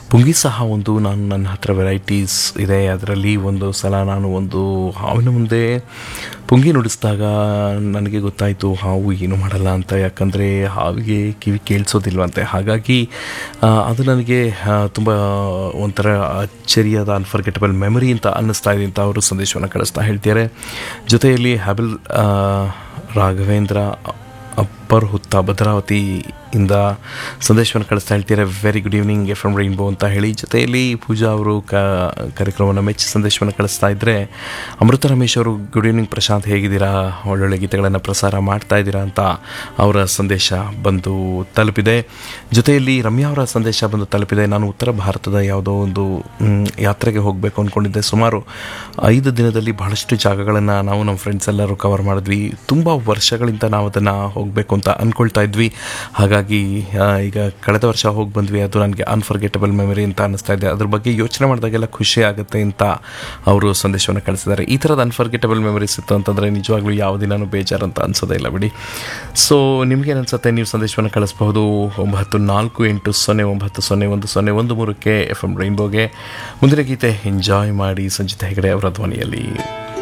ಪುಂಗಿ ಸಹ ಒಂದು ನಾನು ನನ್ನ ಹತ್ರ ವೆರೈಟೀಸ್ ಇದೆ ಅದರಲ್ಲಿ ಒಂದು ಸಲ ನಾನು ಒಂದು ಹಾವಿನ ಮುಂದೆ ಪುಂಗಿ ನುಡಿಸಿದಾಗ ನನಗೆ ಗೊತ್ತಾಯಿತು ಹಾವು ಏನು ಮಾಡಲ್ಲ ಅಂತ ಯಾಕಂದರೆ ಹಾವಿಗೆ ಕಿವಿ ಕೇಳಿಸೋದಿಲ್ವಂತೆ ಹಾಗಾಗಿ ಆ, ಅದು ನನಗೆ ತುಂಬ ಒಂಥರ ಅಚ್ಚರಿಯಾದ ಅನ್ಫರ್ಗೆಟಬಲ್ ಮೆಮರಿ ಅಂತ ಅನ್ನಿಸ್ತಾ ಇದೆ ಅಂತ ಅವರು ಸಂದೇಶವನ್ನು ಕಳಿಸ್ತಾ ಹೇಳ್ತಾರೆ ಜೊತೆಯಲ್ಲಿ ಹ್ಯಾಬಿಲ್ ಆ, ರಾಘವೇಂದ್ರ ಅಪ್ಪರ್ ಹುತ್ತ ಭದ್ರಾವತಿ ಇಂದ ಸಂದೇಶವನ್ನು ಕಳಿಸ್ತಾ ಹೇಳ್ತೀರಾ very good evening F M rainbow ಅಂತ ಹೇಳಿ ಜೊತೆಯಲ್ಲಿ ಪೂಜಾ ಅವರು ಕ ಕಾರ್ಯಕ್ರಮವನ್ನು ಮೆಚ್ಚಿ ಸಂದೇಶವನ್ನು ಕಳಿಸ್ತಾ ಇದ್ದರೆ ಅಮೃತ ರಮೇಶ್ ಅವರು ಗುಡ್ ಈವ್ನಿಂಗ್ ಪ್ರಶಾಂತ್ ಹೇಗಿದ್ದೀರಾ ಒಳ್ಳೊಳ್ಳೆ ಗೀತೆಗಳನ್ನು ಪ್ರಸಾರ ಮಾಡ್ತಾ ಇದ್ದೀರಾ ಅಂತ ಅವರ ಸಂದೇಶ ಬಂದು ತಲುಪಿದೆ ಜೊತೆಯಲ್ಲಿ ರಮ್ಯಾ ಅವರ ಸಂದೇಶ ಬಂದು ತಲುಪಿದೆ ನಾನು ಉತ್ತರ ಭಾರತದ ಯಾವುದೋ ಒಂದು ಮ್, ಯಾತ್ರೆಗೆ ಹೋಗಬೇಕು ಅಂದ್ಕೊಂಡಿದ್ದೆ ಸುಮಾರು ಐದು ದಿನದಲ್ಲಿ ಬಹಳಷ್ಟು ಜಾಗಗಳನ್ನು ನಾವು ನಮ್ಮ ಫ್ರೆಂಡ್ಸ್ ಎಲ್ಲರೂ ಕವರ್ ಮಾಡಿದ್ವಿ ತುಂಬ ವರ್ಷಗಳಿಂದ ನಾವು ಅದನ್ನು ಹೋಗಬೇಕು ಅಂತ ಅಂದ್ಕೊಳ್ತಾ ಇದ್ವಿ ಹಾಗಾಗಿ ಆ, ಈಗ ಕಳೆದ ವರ್ಷ ಹೋಗಿ ಬಂದ್ವಿ ಅದು ನನಗೆ ಅನ್ಫರ್ಗೆಟಬಲ್ ಮೆಮರಿ ಅಂತ ಅನ್ನಿಸ್ತಾ ಇದೆ ಅದ್ರ ಬಗ್ಗೆ ಯೋಚನೆ ಮಾಡಿದಾಗೆಲ್ಲ ಖುಷಿ ಆಗುತ್ತೆ ಅಂತ ಅವರು ಸಂದೇಶವನ್ನು ಕಳಿಸಿದ್ದಾರೆ ಈ ಥರದ ಅನ್ಫರ್ಗೆಟಬಲ್ ಮೆಮರೀಸ್ ಇತ್ತು ಅಂತಂದರೆ ನಿಜವಾಗ್ಲೂ ಯಾವ ದಿನನೂ ಬೇಜಾರು ಅಂತ ಅನ್ಸೋದೇ ಇಲ್ಲ ಬಿಡಿ ಸೊ ನಿಮಗೇನು ಅನ್ಸುತ್ತೆ ನೀವು ಸಂದೇಶವನ್ನು ಕಳಿಸಬಹುದು ಒಂಬತ್ತು ನಾಲ್ಕು ಎಂಟು ಸೊನ್ನೆ ಒಂಬತ್ತು ಸೊನ್ನೆ ಒಂದು ಸೊನ್ನೆ ಒಂದು ಮೂರಕ್ಕೆ ಎಫ್ ಎಮ್ ರೈನ್ಬೋಗೆ ಮುಂದಿನ ಗೀತೆ ಎಂಜಾಯ್ ಮಾಡಿ ಸಂಜಿತ ಹೆಗಡೆ ಅವರ ಧ್ವನಿಯಲ್ಲಿ